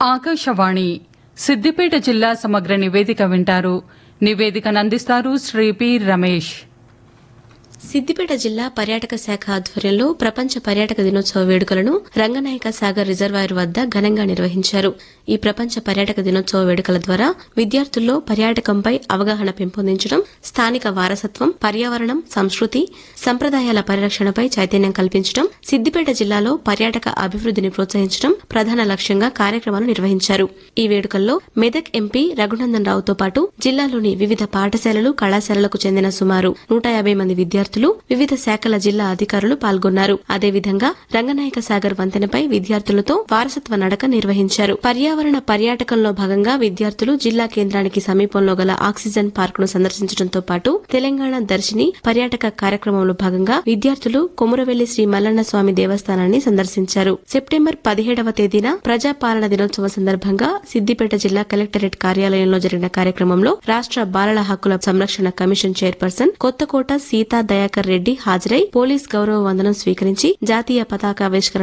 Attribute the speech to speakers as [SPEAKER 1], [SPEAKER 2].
[SPEAKER 1] ఆకాశవాణి సిద్దిపేట జిల్లా సమగ్ర నివేదిక వింటారు నివేదికను అందిస్తారు శ్రీ పి రమేష్
[SPEAKER 2] సిద్దిపేట జిల్లా పర్యాటక శాఖ ఆధ్వర్యంలో ప్రపంచ పర్యాటక దినోత్సవ వేడుకలను రంగనాయక సాగర్ రిజర్వాయర్ వద్ద ఘనంగా నిర్వహించారు ఈ ప్రపంచ పర్యాటక దినోత్సవ వేడుకల ద్వారా విద్యార్థుల్లో పర్యాటకంపై అవగాహన పెంపొందించడం స్థానిక వారసత్వం పర్యావరణం సంస్కృతి సంప్రదాయాల పరిరక్షణపై చైతన్యం కల్పించడం సిద్దిపేట జిల్లాలో పర్యాటక అభివృద్ధిని ప్రోత్సహించడం ప్రధాన లక్ష్యంగా కార్యక్రమాలు నిర్వహించారు ఈ వేడుకల్లో మెదక్ ఎంపీ రఘునందన్ రావుతో పాటు జిల్లాలోని వివిధ పాఠశాలలు కళాశాలలకు చెందిన సుమారు నూట యాభై మంది విద్యార్థులు వివిధ శాఖల జిల్లా అధికారులు పాల్గొన్నారు అదేవిధంగా రంగనాయక సాగర్ వంతెనపై విద్యార్థులతో వారసత్వ నడక నిర్వహించారు పర్యావరణ పర్యాటకంలో భాగంగా విద్యార్థులు జిల్లా కేంద్రానికి సమీపంలో గల ఆక్సిజన్ పార్క్ ను సందర్శించడంతో పాటు తెలంగాణ దర్శిని పర్యాటక కార్యక్రమంలో భాగంగా విద్యార్థులు కొమురవెల్లి శ్రీ మల్లన్న స్వామి దేవస్థానాన్ని సందర్శించారు సెప్టెంబర్ పదిహేడవ తేదీన ప్రజాపాలన దినోత్సవం సందర్భంగా సిద్దిపేట జిల్లా కలెక్టరేట్ కార్యాలయంలో జరిగిన కార్యక్రమంలో రాష్ట్ర బాలల హక్కుల సంరక్షణ కమిషన్ చైర్పర్సన్ కొత్తకోట సీతా దయాకర్ రెడ్డి హాజరై పోలీస్ గౌరవ వందనం స్వీకరించి జాతీయ పతాకావిష్కరణ